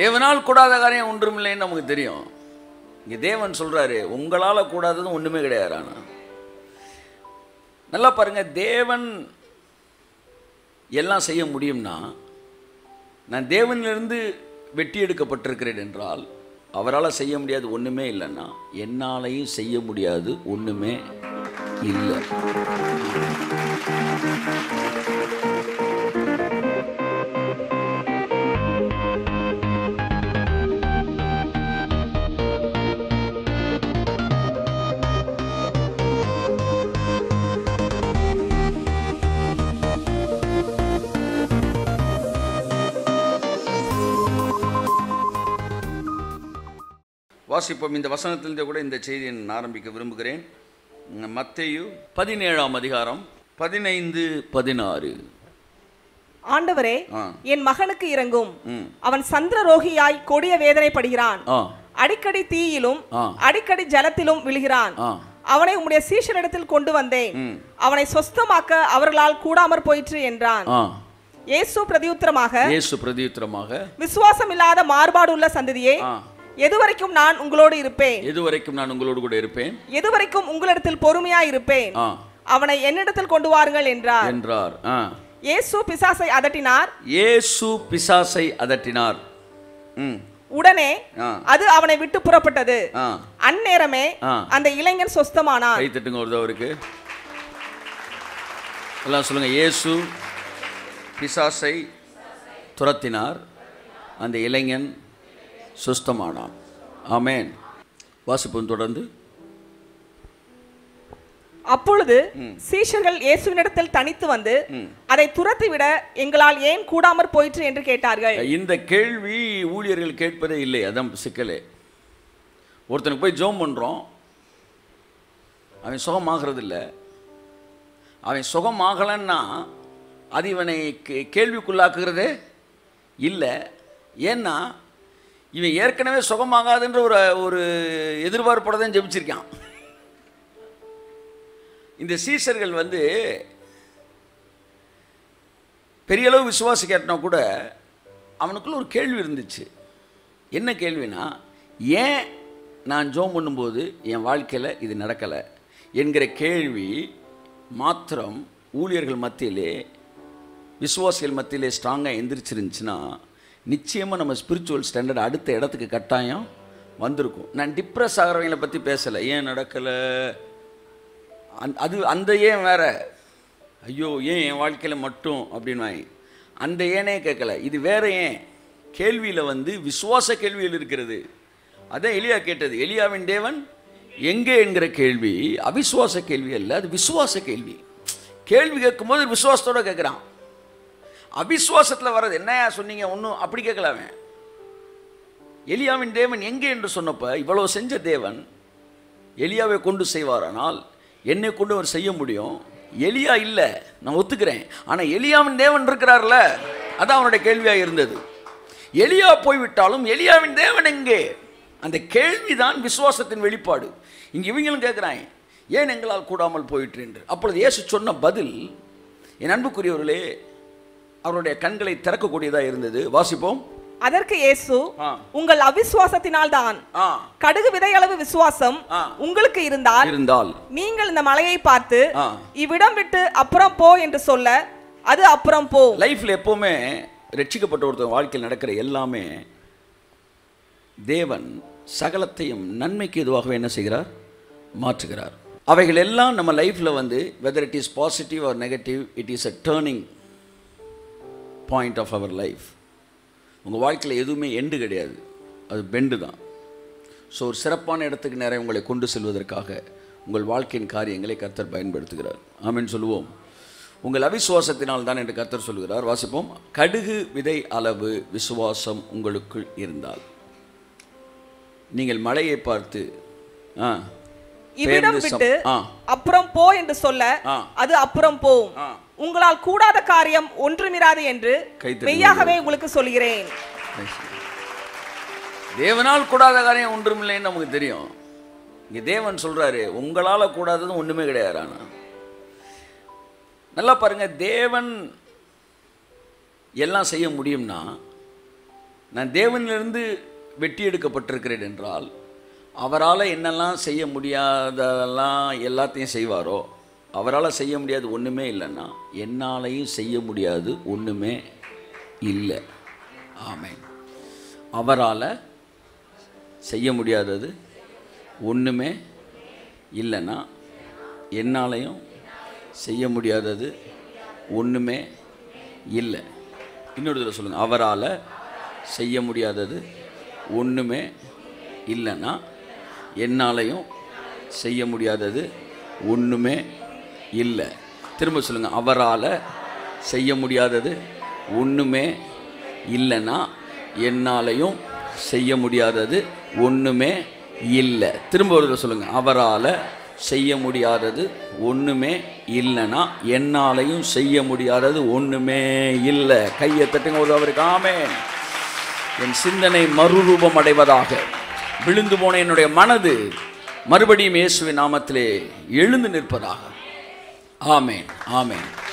தேவனால் கூடாத காரியம் ஒன்றுமில்லைன்னு நமக்கு தெரியும் இங்கே தேவன் சொல்றாரு உங்களால கூடாததும் ஒண்ணுமே கிடையாது ஆனா நல்லா பாருங்க தேவன் எல்லாம் செய்ய முடியும்னா நான் தேவனிலிருந்து வெட்டி எடுக்கப்பட்டிருக்கிறேன் என்றால் அவரால் செய்ய முடியாது ஒண்ணுமே இல்லைன்னா என்னாலையும் செய்ய முடியாது ஒண்ணுமே இல்லை வாசிப்போம் இந்த வசனத்திலிருந்து கூட இந்த செய்தியை நான் ஆரம்பிக்க விரும்புகிறேன் மத்தேயு பதினேழாம் அதிகாரம் பதினைந்து பதினாறு ஆண்டவரே ஆ என் மகனுக்கு இறங்கும் ம் அவன் சந்திரரோகியாய் கொடிய வேதனைப்படுகிறான் ஆ அடிக்கடி தீயிலும் ஆ. அடிக்கடி ஜலத்திலும் விழுகிறான் ஆ அவனை உம்முடைய சீஷரிடத்தில் கொண்டு வந்தேன் ம் அவனை சொஸ்தமாக்க அவர்களால் கூடாமற் போயிற்று என்றான் ஆ இயேசு பிரதியுத்தரமாக இயேசு பிரதியுத்தரமாக விசுவாசம் இல்லாத மாறுபாடு உள்ள சந்ததியே ஆ எதுவரைக்கும் நான் உங்களோடு இருப்பேன் எதுவரைக்கும் நான் உங்களோடு கூட இருப்பேன் எதுவரைக்கும் உங்களிடத்தில் பொறுமையா இருப்பேன் ஆ அவனை என்னிடத்தில் கொண்டு வாருங்கள் என்றார் என்றார் ஆ இயேசு பிசாசை அதட்டினார் இயேசு பிசாசை அதட்டினார் ம் உடனே ஆ அது அவனை விட்டு புறப்பட்டது ஆ அந்நேரமே ஆ. அந்த இளைஞன் சொஸ்தமானான் கை தட்டுங்க ஒரு அவருக்கு எல்லாம் சொல்லுங்க இயேசு பிசாசை துரத்தினார் அந்த இளைஞன் சுஸ்தமானான் ஆமென் வாசிப்போம் தொடர்ந்து அப்பொழுது சீஷர்கள் இயேசுவினிடத்தில் தனித்து வந்து அதை துரத்திவிட எங்களால் ஏன் கூடாமற் போயிற்று என்று கேட்டார்கள் இந்த கேள்வி ஊழியர்கள் கேட்பதே இல்லை அதான் சிக்கலே ஒருத்தனுக்கு போய் ஜோம் பண்ணுறோம் அவன் சுகமாகிறது இல்லை அவன் சுகமாகலைன்னா அது இவனை கே- கேள்விக்குள்ளாக்குகிறதே இல்லை ஏன்னா இவன் ஏற்கனவே சுகமாகாதுன்ற ஒரு ஒரு எதிர்பார்ப்போட தான் ஜெபிச்சிருக்கான் இந்த சீசர்கள் வந்து பெரிய அளவு விசுவாசிக்காட்டினா கூட அவனுக்குள்ள ஒரு கேள்வி இருந்துச்சு என்ன கேள்வினா ஏன் நான் ஜோம் பண்ணும்போது என் வாழ்க்கையில் இது நடக்கலை என்கிற கேள்வி மாத்திரம் ஊழியர்கள் மத்தியிலே விசுவாசிகள் மத்தியிலே ஸ்ட்ராங்காக எந்திரிச்சிருந்துச்சுன்னா நிச்சயமாக நம்ம ஸ்பிரிச்சுவல் ஸ்டாண்டர்ட் அடுத்த இடத்துக்கு கட்டாயம் வந்திருக்கும் நான் டிப்ரெஸ் ஆகிறவங்களை பற்றி பேசலை ஏன் நடக்கலை அந் அது அந்த ஏன் வேற ஐயோ ஏன் என் வாழ்க்கையில் மட்டும் அப்படின்வாங்க அந்த ஏனே கேட்கல இது வேற ஏன் கேள்வியில் வந்து விசுவாச கேள்வியில் இருக்கிறது அதான் எலியா கேட்டது எலியாவின் தேவன் எங்கே என்கிற கேள்வி அவிசுவாச கேள்வி அல்ல அது விசுவாச கேள்வி கேள்வி கேட்கும்போது விசுவாசத்தோட கேட்குறான் அவிசுவாசத்தில் வர்றது என்னையா சொன்னீங்க ஒன்றும் அப்படி கேட்கலாமே எலியாவின் தேவன் எங்கே என்று சொன்னப்ப இவ்வளவு செஞ்ச தேவன் எலியாவை கொண்டு செய்வாரானால் என்னை கொண்டு அவர் செய்ய முடியும் எலியா இல்லை நான் ஒத்துக்கிறேன் ஆனால் எலியாவின் தேவன் இருக்கிறார்ல அதான் அவனுடைய கேள்வியாக இருந்தது எலியா போய்விட்டாலும் எலியாவின் தேவன் எங்கே அந்த கேள்விதான் விசுவாசத்தின் வெளிப்பாடு இங்கே இவங்களும் கேட்குறாங்க ஏன் எங்களால் கூடாமல் போயிற்று என்று அப்பொழுது இயேசு சொன்ன பதில் என் அன்புக்குரியவர்களே அவருடைய கண்களை திறக்கக்கூடியதாக இருந்தது வாசிப்போம் அதற்கு இயேசு ஆ உங்கள் அவிசுவாசத்தினால் தான் ஆ கடுகு விதையளவு விசுவாசம் ஆ. உங்களுக்கு இருந்தால் இருந்தால் நீங்கள் இந்த மலையை பார்த்து ஆ இவ்விடம் விட்டு அப்புறம் போ என்று சொல்ல அது அப்புறம் போ லைஃப்பில் எப்போவுமே ரட்சிக்கப்பட்ட ஒருத்தன் வாழ்க்கையில் நடக்கிற எல்லாமே தேவன் சகலத்தையும் நன்மைக்கு எதுவாகவே என்ன செய்கிறார் மாற்றுகிறார் அவைகள் எல்லாம் நம்ம லைஃப்பில் வந்து whether it is positive or negative it is a turning point of our life உங்கள் வாழ்க்கையில் எதுவுமே எண்டு கிடையாது அது பெண்டு தான் ஸோ ஒரு சிறப்பான இடத்துக்கு நேரம் உங்களை கொண்டு செல்வதற்காக உங்கள் வாழ்க்கையின் காரியங்களை கர்த்தர் பயன்படுத்துகிறார் ஆமென் சொல்லுவோம் உங்கள் அவிசுவாசத்தினால் தான் என்று கர்த்தர் சொல்கிறார் வாசிப்போம் கடுகு விதை அளவு விசுவாசம் உங்களுக்குள் இருந்தால் நீங்கள் மழையை பார்த்து ஆ இவ்விடம் பெயர்ந்து சம்- விட்டு ஆ அப்புறம் போ என்று சொல்ல ஆ. அது அப்புறம் போம் ஆ. உங்களால் கூடாத காரியம் ஒன்றுமிராது என்று கைத்தட்டி மெய்யாகவே உங்களுக்கு சொல்கிறேன் தேவனால் கூடாத காரியம் ஒன்றுமில்லைன்னு நமக்கு தெரியும் இங்கே தேவன் சொல்றாரு உங்களால் கூடாததும் ஒன்றுமே கிடையாது ஆனா நல்லா பாருங்க தேவன் எல்லாம் செய்ய முடியும்னா நான் தேவனிலிருந்து வெட்டி எடுக்கப்பட்டிருக்கிறேன் என்றால் அவரால் என்னெல்லாம் செய்ய முடியாததெல்லாம் எல்லாத்தையும் செய்வாரோ அவரால் செய்ய முடியாது ஒன்றுமே இல்லைன்னா என்னாலையும் செய்ய முடியாது ஒன்றுமே இல்லை ஆமென் அவரால் செய்ய முடியாதது ஒன்றுமே இல்லைன்னா என்னாலையும் செய்ய முடியாதது ஒன்றுமே இல்லை இன்னொரு தடவை சொல்லுங்கள் அவரால் செய்ய முடியாதது ஒன்றுமே இல்லைன்னா என்னாலையும் செய்ய முடியாதது ஒன்றுமே இல்லை திரும்ப சொல்லுங்கள் அவரால் செய்ய முடியாதது ஒன்றுமே இல்லைன்னா என்னாலையும் செய்ய முடியாதது ஒன்றுமே இல்லை திரும்ப ஒரு தடவை சொல்லுங்கள் அவரால் செய்ய முடியாதது ஒன்றுமே இல்லைன்னா என்னாலையும் செய்ய முடியாதது ஒன்றுமே இல்லை கையை தட்டுங்க ஒரு அவருக்கு ஆமென் என் சிந்தனை மறுரூபம் அடைவதாக விழுந்து போன என்னுடைய மனது மறுபடியும் இயேசுவின் நாமத்திலே எழுந்து நிற்பதாக ஆமென் ஆமென்